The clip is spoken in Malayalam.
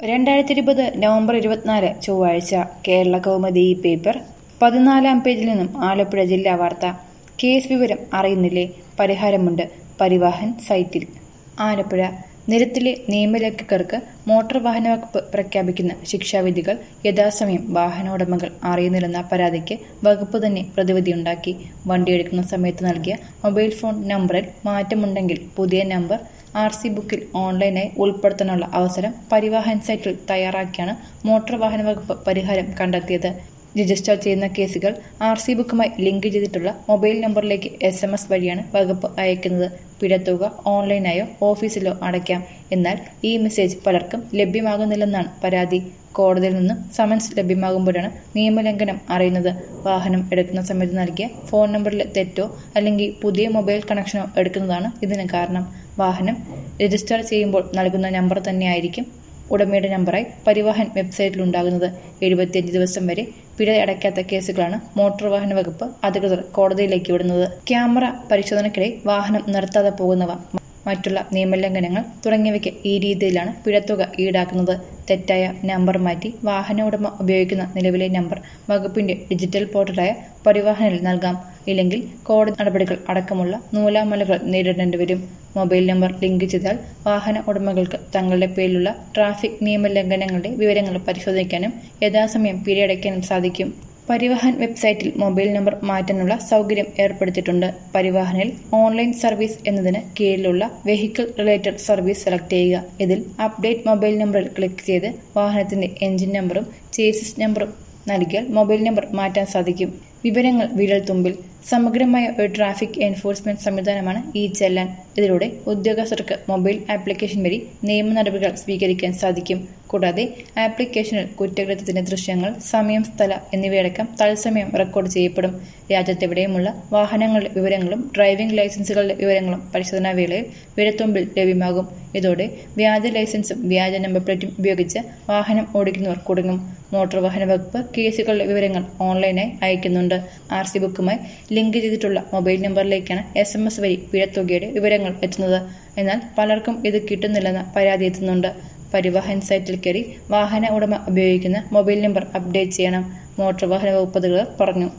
രണ്ടായിരത്തി ഇരുപത് നവംബർ ഇരുപത്തിനാല് ചൊവ്വാഴ്ച കേരള കൗമുദി ഈ പേപ്പർ പതിനാലാം പേജിൽ നിന്നും ആലപ്പുഴ ജില്ലാ വാർത്ത കേസ് വിവരം അറിയുന്നില്ലേ പരിഹാരമുണ്ട് പരിവാഹൻ സൈറ്റിൽ ആലപ്പുഴ നിരത്തിലെ നിയമലംഘകർക്ക് മോട്ടോർ വാഹന വകുപ്പ് പ്രഖ്യാപിക്കുന്ന ശിക്ഷാവിധികൾ യഥാസമയം വാഹനോടമകൾ അറിയുന്നില്ലെന്ന പരാതിക്ക് വകുപ്പ് തന്നെ പ്രതിവിധിയുണ്ടാക്കി വണ്ടിയെടുക്കുന്ന സമയത്ത് നൽകിയ മൊബൈൽ ഫോൺ നമ്പറിൽ മാറ്റമുണ്ടെങ്കിൽ പുതിയ നമ്പർ ആർ സി ബുക്കിൽ ഓൺലൈനായി ഉൾപ്പെടുത്താനുള്ള അവസരം പരിവാഹൻ സൈറ്റിൽ തയ്യാറാക്കിയാണ് മോട്ടോർ വാഹന വകുപ്പ് പരിഹാരം കണ്ടെത്തിയത് രജിസ്റ്റർ ചെയ്യുന്ന കേസുകൾ ആർ സി ബുക്കുമായി ലിങ്ക് ചെയ്തിട്ടുള്ള മൊബൈൽ നമ്പറിലേക്ക് എസ് എം എസ് വഴിയാണ് വകുപ്പ് അയക്കുന്നത് പിഴത്തുക ഓൺലൈനായോ ഓഫീസിലോ അടയ്ക്കാം എന്നാൽ ഈ മെസ്സേജ് പലർക്കും ലഭ്യമാകുന്നില്ലെന്നാണ് പരാതി കോടതിയിൽ നിന്നും സമൻസ് ലഭ്യമാകുമ്പോഴാണ് നിയമലംഘനം അറിയുന്നത് വാഹനം എടുക്കുന്ന സമയത്ത് നൽകിയ ഫോൺ നമ്പറിലെ തെറ്റോ അല്ലെങ്കിൽ പുതിയ മൊബൈൽ കണക്ഷനോ എടുക്കുന്നതാണ് ഇതിന് കാരണം വാഹനം രജിസ്റ്റർ ചെയ്യുമ്പോൾ നൽകുന്ന നമ്പർ തന്നെയായിരിക്കും ഉടമയുടെ നമ്പറായി പരിവാഹൻ വെബ്സൈറ്റിൽ ഉണ്ടാകുന്നത് എഴുപത്തിയഞ്ച് ദിവസം വരെ പിഴ അടയ്ക്കാത്ത കേസുകളാണ് മോട്ടോർ വാഹന വകുപ്പ് അധികൃതർ കോടതിയിലേക്ക് വിടുന്നത് ക്യാമറ പരിശോധനയ്ക്കിടെ വാഹനം നിർത്താതെ പോകുന്നവ മറ്റുള്ള നിയമലംഘനങ്ങൾ തുടങ്ങിയവയ്ക്ക് ഈ രീതിയിലാണ് പിഴത്തുക ഈടാക്കുന്നത് തെറ്റായ നമ്പർ മാറ്റി വാഹന ഉടമ ഉപയോഗിക്കുന്ന നിലവിലെ നമ്പർ വകുപ്പിന്റെ ഡിജിറ്റൽ പോർട്ടലായ പരിവാഹനിൽ നൽകാം ഇല്ലെങ്കിൽ കോടതി നടപടികൾ അടക്കമുള്ള നൂലാമലകൾ നേരിടേണ്ടി വരും മൊബൈൽ നമ്പർ ലിങ്ക് ചെയ്താൽ വാഹന ഉടമകൾക്ക് തങ്ങളുടെ പേരിലുള്ള ട്രാഫിക് നിയമലംഘനങ്ങളുടെ വിവരങ്ങൾ പരിശോധിക്കാനും യഥാസമയം പിഴയടയ്ക്കാനും സാധിക്കും പരിവാഹൻ വെബ്സൈറ്റിൽ മൊബൈൽ നമ്പർ മാറ്റാനുള്ള സൗകര്യം ഏർപ്പെടുത്തിയിട്ടുണ്ട് പരിവാഹനിൽ ഓൺലൈൻ സർവീസ് എന്നതിന് കീഴിലുള്ള വെഹിക്കിൾ റിലേറ്റഡ് സർവീസ് സെലക്ട് ചെയ്യുക ഇതിൽ അപ്ഡേറ്റ് മൊബൈൽ നമ്പറിൽ ക്ലിക്ക് ചെയ്ത് വാഹനത്തിന്റെ എഞ്ചിൻ നമ്പറും ചേസിസ് നമ്പറും നൽകിയാൽ മൊബൈൽ നമ്പർ മാറ്റാൻ സാധിക്കും വിവരങ്ങൾ വിരൽ തുമ്പിൽ സമഗ്രമായ ഒരു ട്രാഫിക് എൻഫോഴ്സ്മെന്റ് സംവിധാനമാണ് ഈ ചെല്ലാൻ ഇതിലൂടെ ഉദ്യോഗസ്ഥർക്ക് മൊബൈൽ ആപ്ലിക്കേഷൻ വഴി നിയമ നടപടികൾ സ്വീകരിക്കാൻ സാധിക്കും കൂടാതെ ആപ്ലിക്കേഷനിൽ കുറ്റകൃത്യത്തിന്റെ ദൃശ്യങ്ങൾ സമയം സ്ഥല എന്നിവയടക്കം തത്സമയം റെക്കോർഡ് ചെയ്യപ്പെടും രാജ്യത്തെവിടെയുമുള്ള വാഹനങ്ങളുടെ വിവരങ്ങളും ഡ്രൈവിംഗ് ലൈസൻസുകളുടെ വിവരങ്ങളും പരിശോധനാ വേളയിൽ വിരത്തുമ്പിൽ ലഭ്യമാകും ഇതോടെ വ്യാജ ലൈസൻസും വ്യാജ നമ്പർ പ്ലേറ്റും ഉപയോഗിച്ച് വാഹനം ഓടിക്കുന്നവർ കുടുങ്ങും മോട്ടോർ വാഹന വകുപ്പ് കേസുകളുടെ വിവരങ്ങൾ ഓൺലൈനായി അയക്കുന്നുണ്ട് ആർ സി ബുക്കുമായി ലിങ്ക് ചെയ്തിട്ടുള്ള മൊബൈൽ നമ്പറിലേക്കാണ് എസ് എം എസ് വഴി പിഴത്തുകയുടെ വിവരങ്ങൾ എത്തുന്നത് എന്നാൽ പലർക്കും ഇത് കിട്ടുന്നില്ലെന്ന പരാതി എത്തുന്നുണ്ട് പരിവാഹൻ സൈറ്റിൽ കയറി വാഹന ഉടമ ഉപയോഗിക്കുന്ന മൊബൈൽ നമ്പർ അപ്ഡേറ്റ് ചെയ്യണം മോട്ടോർ വാഹന വകുപ്പ് അധികൃതർ പറഞ്ഞു